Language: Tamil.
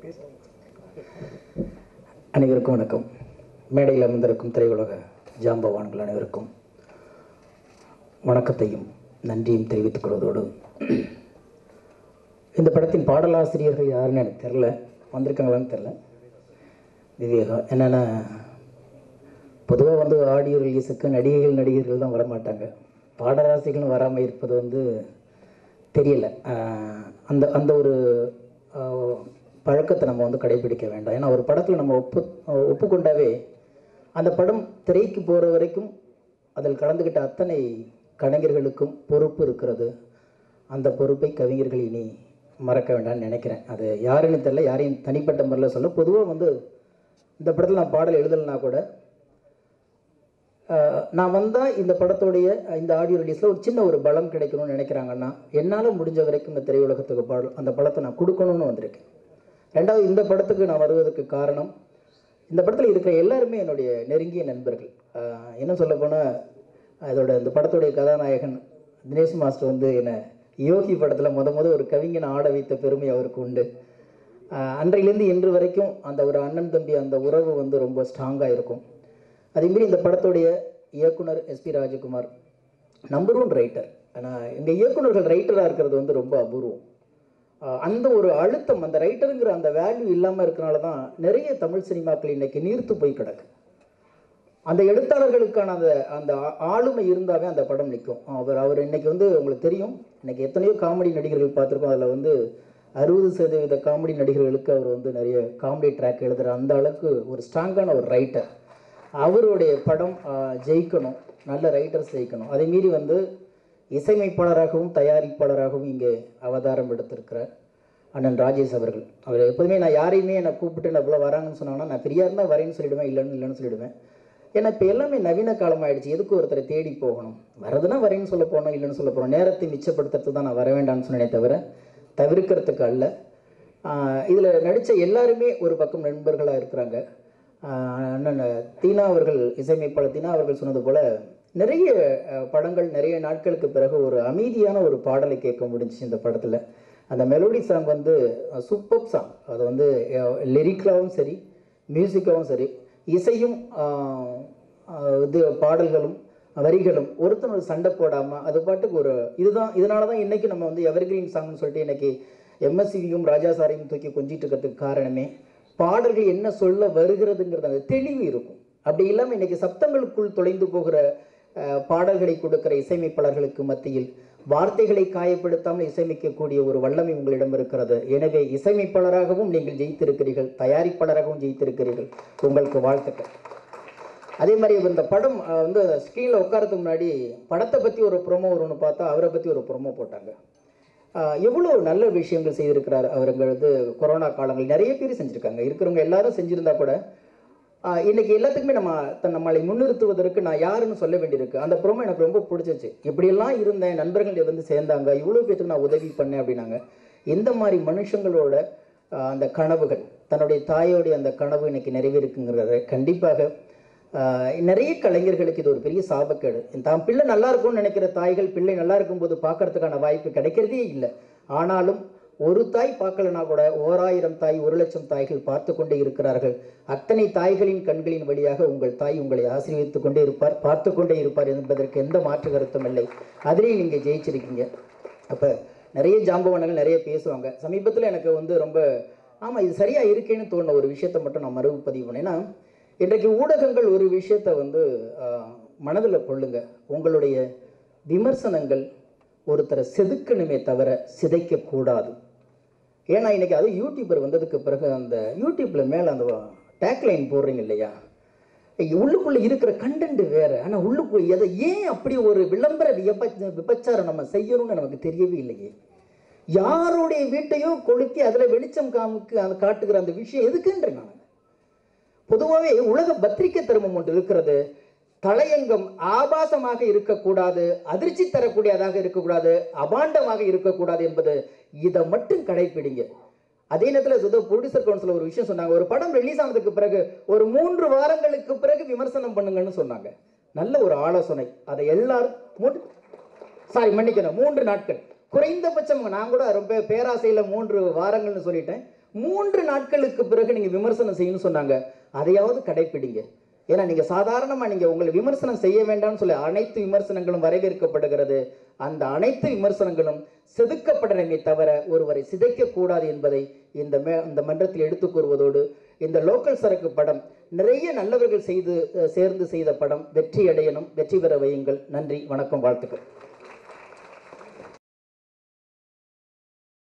அனைவருக்கும் வணக்கம் மேடையில் அமர்ந்திருக்கும் திரையுலக ஜாம்பவான்கள் அனைவருக்கும் வணக்கத்தையும் நன்றியும் தெரிவித்துக் கொள்வதோடு இந்த படத்தின் பாடலாசிரியர்கள் யாருன்னு எனக்கு தெரில வந்திருக்காங்களான்னு தெரில விவேகா என்னென்னா பொதுவாக வந்து ஆடியோ ரிலீஸுக்கு நடிகைகள் நடிகர்கள் தான் வரமாட்டாங்க பாடலாசிரியர்களும் வராமல் இருப்பது வந்து தெரியல ஆஹ் அந்த அந்த ஒரு ஆஹ், பழக்கத்தை நம்ம வந்து கடைபிடிக்க வேண்டாம் ஏன்னா ஒரு படத்தில் நம்ம ஒப்பு ஒப்புக்கொண்டாவே அந்த படம் திரைக்கு போகிற வரைக்கும் அதில் கலந்துக்கிட்ட அத்தனை கலைஞர்களுக்கும் பொறுப்பு இருக்கிறது அந்த பொறுப்பை கவிஞர்கள் இனி மறக்க வேண்டாம்னு நினைக்கிறேன் அது யாருன்னு தெரியல யாரையும் தனிப்பட்ட முறையில் சொல்ல பொதுவாக வந்து இந்த படத்தில் நான் பாடல் எழுதலைனா கூட ஆஹ் நான் வந்தால் இந்த படத்தோடைய இந்த ஆடியோ ரிலீஸில் ஒரு சின்ன ஒரு பலம் கிடைக்கணும்னு நினைக்கிறாங்கன்னா என்னால் முடிஞ்ச வரைக்கும் இந்த திரையுலகத்துக்கு பாடல் அந்த படத்தை நான் கொடுக்கணும்னு வந்திருக்கேன் ரெண்டாவது இந்த படத்துக்கு நான் வருவதற்கு காரணம் இந்த படத்தில் இருக்கிற எல்லாருமே என்னுடைய நெருங்கிய நண்பர்கள் ஆஹ் என்ன சொல்ல போனால் அதோட இந்த படத்துடைய கதாநாயகன் தினேஷ் மாஸ்டர் வந்து என்னை யோகி படத்தில் முத முத ஒரு கவிஞனை ஆட வைத்த பெருமை அவருக்கு உண்டு ஆஹ் அன்றையிலேருந்து இன்று வரைக்கும் அந்த ஒரு அண்ணன் தம்பி அந்த உறவு வந்து ரொம்ப ஸ்ட்ராங்காக இருக்கும் அதேமாரி இந்த படத்துடைய இயக்குனர் SP Rajakumar number one writer ஆனால் எங்கள் இயக்குனர்கள் ரைட்டராக இருக்கிறது வந்து ரொம்ப அபூர்வம் ஆஹ் அந்த ஒரு அழுத்தம் அந்த ரைட்டருங்கிற அந்த வேல்யூ இல்லாமல் இருக்கனால தான் நிறைய தமிழ் சினிமாக்கள் இன்னைக்கு நீர்த்து போய் கிடக்கு அந்த எழுத்தாளர்களுக்கான அந்த அந்த ஆ- ஆளுமை இருந்தாவே அந்த படம் நிற்கும் அவர் அவர் இன்னைக்கு வந்து உங்களுக்கு தெரியும் இன்னைக்கு எத்தனையோ காமெடி நடிகர்கள் பார்த்துருக்கோம் அதில் வந்து அறுபது சதவீத காமெடி நடிகர்களுக்கு அவர் வந்து நிறைய காமெடி ட்ராக் எழுதுகிற அந்த அளவுக்கு ஒரு ஸ்ட்ராங்கான ஒரு ரைட்டர் அவருடைய படம் ஆஹ், ஜெயிக்கணும் நல்ல ரைட்டர்ஸ் ஜெயிக்கணும் அதே மீறி வந்து இசையமைப்பாளராகவும் தயாரிப்பாளராகவும் இங்கே அவதாரம் எடுத்திருக்கிற அண்ணன் ராஜேஷ் அவர்கள் அவர் எப்போதுமே நான் யாரையுமே என்னை கூப்பிட்டு நான் இவ்வளோ வராங்கன்னு சொன்னாங்கன்னா நான் ஃப்ரீயாக இருந்தால் வரேன்னு சொல்லிடுவேன் இல்லைன்னு இல்லைன்னு சொல்லிடுவேன் ஏன்னா இப்போ எல்லாமே நவீன காலமாயிடுச்சு எதுக்கு ஒருத்தரை தேடி போகணும் வரதுன்னா வரேன்னு சொல்ல போகணும் இல்லைன்னு சொல்ல போகணும் நேரத்தை மிச்சப்படுத்துறதுக்கு தான் நான் வர வேண்டாம்னு சொன்னேனே தவிர தவிர்க்கிறதுக்கு அல்ல இதில் நடித்த எல்லாருமே ஒரு பக்கம் நண்பர்களாக இருக்கிறாங்க ஆஹ் அண்ணன் தீனா அவர்கள் இசையமைப்பாளர் தீனா அவர்கள் சொன்னது போல் நிறைய அஹ், படங்கள் நிறைய நாட்களுக்கு பிறகு ஒரு அமைதியான ஒரு பாடலை கேட்க முடிஞ்சுச்சு இந்த படத்தில் அந்த மெலோடி சாங் வந்து சூப்பர் சாங் அது வந்து லிரிக்கலாகவும் சரி மியூசிக்காகவும் சரி இசையும் ஆஹ், ஆஹ், இது பாடல்களும் வரிகளும் ஒருத்தன் ஒரு சண்டை போடாமல் அது பாட்டுக்கு ஒரு இதுதான் இதனால தான் இன்றைக்கி நம்ம வந்து எவர்கிரீன் சாங்னு சொல்லிட்டு இன்னைக்கு எம்எஸ்சிவியும் ராஜா சாரையும் தூக்கி கொஞ்சிட்டு இருக்கிறதுக்கு காரணமே பாடல்கள் என்ன சொல்ல வருகிறதுங்கிறது அந்த தெளிவு இருக்கும் அப்படி இல்லாமல் இன்னைக்கு சப்தங்களுக்குள் தொலைந்து போகிற அஹ், பாடல்களை கொடுக்கிற இசையமைப்பாளர்களுக்கு மத்தியில் வார்த்தைகளை காயப்படுத்தாமல் இசையமைக்கக்கூடிய ஒரு வல்லமை உங்களிடம் இருக்கிறது எனவே இசையமைப்பாளராகவும் நீங்கள் ஜெயித்திருக்கிறீர்கள் தயாரிப்பாளராகவும் ஜெயித்திருக்கிறீர்கள் உங்களுக்கு வாழ்த்துக்கள் அதே மாதிரி இந்த படம் அஹ், வந்து ஸ்க்ரீனில் உட்காரத்துக்கு முன்னாடி படத்தை பற்றி ஒரு ப்ரோமோ வரும்னு பார்த்தா அவரை பற்றி ஒரு ப்ரோமோ போட்டாங்க அஹ், எவ்வளோ நல்ல விஷயங்கள் செய்திருக்கிறார் அவருங்கிறது கொரோனா காலங்கள் நிறைய பேர் செஞ்சுருக்காங்க இருக்கிறவங்க எல்லாரும் செஞ்சுருந்தா கூட அஹ், இன்னைக்கு எல்லாத்துக்குமே நம்ம தன் நம்மளை முன்னிறுத்துவதற்கு நான் யாருன்னு சொல்ல வேண்டியிருக்கு அந்த ப்ரோமோ எனக்கு ரொம்ப பிடிச்சிச்சு இப்படியெல்லாம் இருந்தேன் நண்பர்கள் வந்து சேர்ந்தாங்க இவ்வளோ பேத்துக்கு நான் உதவி பண்ணேன் அப்படின்னாங்க இந்த மாதிரி மனுஷங்களோட அஹ், அந்த கனவுகள் தன்னுடைய தாயோடைய அந்த கனவு இன்னைக்கு நிறைவேறுக்குங்கிறத கண்டிப்பாக ஆஹ் நிறைய கலைஞர்களுக்கு இது ஒரு பெரிய சாபக்கேடு தான் பிள்ளை நல்லா இருக்கும்னு நினைக்கிற தாய்கள் பிள்ளை நல்லா இருக்கும்போது பார்க்கறதுக்கான வாய்ப்பு கிடைக்கிறதே இல்லை ஆனாலும் ஒரு தாய் பார்க்கலனா கூட ஓராயிரம் தாய் ஒரு லட்சம் தாய்கள் பார்த்து கொண்டே இருக்கிறார்கள் அத்தனை தாய்களின் கண்களின் வழியாக உங்கள் தாய் உங்களை ஆசீர்வதித்துக் கொண்டே இருப்பார் பார்த்து கொண்டே இருப்பார் என்பதற்கு எந்த மாற்று கருத்தும் இல்லை அதிலேயும் நீங்கள் ஜெயிச்சிருக்கீங்க அப்போ நிறைய ஜாம்பவான்கள் நிறைய பேசுவாங்க சமீபத்தில் எனக்கு வந்து ரொம்ப ஆமாம் இது சரியாக இருக்கேன்னு தோணுன ஒரு விஷயத்தை மட்டும் நான் மறுபதிவு பதிவு பண்ணேன் ஏன்னா இன்றைக்கு ஊடகங்கள் ஒரு விஷயத்தை வந்து மனதில் கொள்ளுங்க உங்களுடைய விமர்சனங்கள் ஒருத்தரை செதுக்கணுமே தவிர சிதைக்கக்கூடாது ஏன்னா இன்னைக்கு அது யூடியூபர் வந்ததுக்கு பிறகு அந்த யூடியூப்ல மேலே அந்த டேக்லைன் போடுறீங்க இல்லையா உள்ளுக்குள்ள இருக்கிற கண்டென்ட் வேற ஆனா உள்ளுக்குள்ள எதை ஏன் அப்படி ஒரு விளம்பர வியப விபச்சாரம் நம்ம செய்யணும்னு நமக்கு தெரியவே இல்லையே யாருடைய வீட்டையோ கொளுத்தி அதுல வெளிச்சம் காமிக்கு அந்த காட்டுகிற அந்த விஷயம் எதுக்குன்றேன் நான் பொதுவாகவே உலக பத்திரிகை தர்மம் ஒன்று இருக்கிறது தலையங்கம் ஆபாசமாக இருக்கக்கூடாது அதிர்ச்சி தரக்கூடியதாக இருக்கக்கூடாது அபாண்டமாக இருக்கக்கூடாது என்பது இதை மட்டும் கடைப்பிடிங்க அதே நேரத்தில் ஏதோ ப்ரொடியூசர் கவுன்சில் ஒரு விஷயம் சொன்னாங்க ஒரு படம் ரிலீஸ் ஆனதுக்கு பிறகு ஒரு மூன்று வாரங்களுக்கு பிறகு விமர்சனம் பண்ணுங்கன்னு சொன்னாங்க நல்ல ஒரு ஆலோசனை அதை எல்லாரும் சாரி மன்னிக்கணும் மூன்று நாட்கள் குறைந்தபட்சம் நான் கூட ரொம்ப பேராசையில் மூன்று வாரங்கள்னு சொல்லிட்டேன் மூன்று நாட்களுக்கு பிறகு நீங்க விமர்சனம் செய்யணும்னு சொன்னாங்க அதையாவது கடைப்பிடிங்க ஏன்னா நீங்க சாதாரணமா நீங்க உங்களை விமர்சனம் செய்ய வேண்டாம்னு சொல்லி அனைத்து விமர்சனங்களும் வரவேற்கப்படுகிறது அந்த அனைத்து விமர்சனங்களும் செதுக்கப்படணுமே தவிர ஒருவரை சிதைக்க கூடாது என்பதை இந்த மே இந்த மன்றத்தில் எடுத்துக் கூறுவதோடு இந்த லோக்கல் சரக்கு படம் நிறைய நல்லவர்கள் செய்து அஹ், சேர்ந்து செய்த படம் வெற்றி அடையணும் வெற்றி பெற வையுங்கள் நன்றி வணக்கம் வாழ்த்துக்கள்